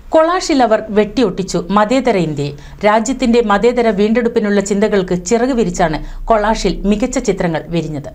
കൊളാഷിൽ അവർ വെട്ടിയൊട്ടിച്ചു മതേതര ഇന്ത്യയെ രാജ്യത്തിന്റെ മതേതര വീണ്ടെടുപ്പിനുള്ള ചിന്തകൾക്ക് ചിറക് വിരിച്ചാണ് കൊളാഷിൽ മികച്ച ചിത്രങ്ങൾ വിരിഞ്ഞത്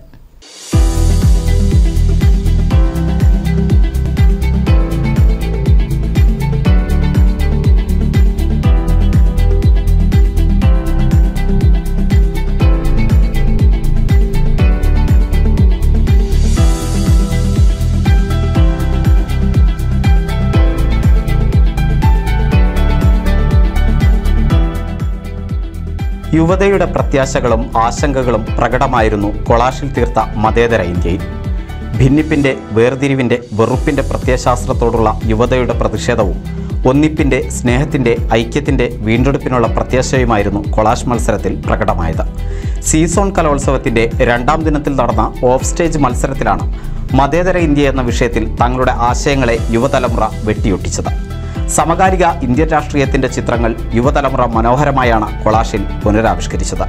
യുവതയുടെ പ്രത്യാശകളും ആശങ്കകളും പ്രകടമായിരുന്നു കൊളാഷിൽ തീർത്ത മതേതര ഇന്ത്യയിൽ ഭിന്നിപ്പിന്റെ വേർതിരിവിന്റെ വെറുപ്പിന്റെ പ്രത്യയശാസ്ത്രത്തോടുള്ള യുവതയുടെ പ്രതിഷേധവും ഒന്നിപ്പിന്റെ സ്നേഹത്തിന്റെ ഐക്യത്തിന്റെ വീണ്ടെടുപ്പിനുള്ള പ്രത്യാശയുമായിരുന്നു കൊളാഷ് മത്സരത്തിൽ പ്രകടമായത് സീസോൺ കലോത്സവത്തിന്റെ രണ്ടാം ദിനത്തിൽ നടന്ന ഓഫ് സ്റ്റേജ് മത്സരത്തിലാണ് മതേതര ഇന്ത്യ എന്ന വിഷയത്തിൽ തങ്ങളുടെ ആശയങ്ങളെ യുവതലമുറ വെട്ടിയൊട്ടിച്ചത് സമകാലിക ഇന്ത്യൻ രാഷ്ട്രീയത്തിന്റെ ചിത്രങ്ങൾ യുവതലമുറ മനോഹരമായാണ് കൊളാഷിൽ പുനരാവിഷ്കരിച്ചത്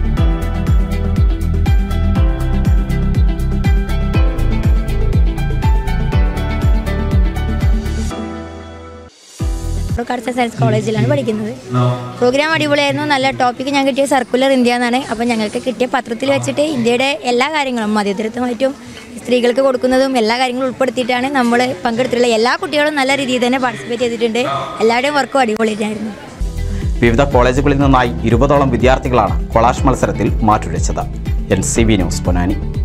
ആർട്സ് സയൻസ് കോളേജിലാണ് പഠിക്കുന്നത് പ്രോഗ്രാം അടിപൊളിയായിരുന്നു നല്ല ടോപ്പിക് ഞാൻ കിട്ടിയ സർക്കുലർ ഇന്ത്യ എന്നാണ് അപ്പം ഞങ്ങൾക്ക് കിട്ടിയ പത്രത്തിൽ വെച്ചിട്ട് ഇന്ത്യയുടെ എല്ലാ കാര്യങ്ങളും മതേതരത്വമായിട്ടും സ്ത്രീകൾക്ക് കൊടുക്കുന്നതും എല്ലാ കാര്യങ്ങളും ഉൾപ്പെടുത്തിയിട്ടാണ് നമ്മൾ പങ്കെടുത്തിട്ടുള്ള എല്ലാ കുട്ടികളും നല്ല രീതിയിൽ തന്നെ പാർട്ടിസിപ്പേറ്റ് ചെയ്തിട്ടുണ്ട് എല്ലാവരുടെയും വർക്കും അടിപൊളിയായിരുന്നു വിവിധ കോളേജുകളിൽ നിന്നായി ഇരുപതോളം വിദ്യാർത്ഥികളാണ് കൊളാഷ് മത്സരത്തിൽ മാറ്റുരച്ചത് N C B news Ponnani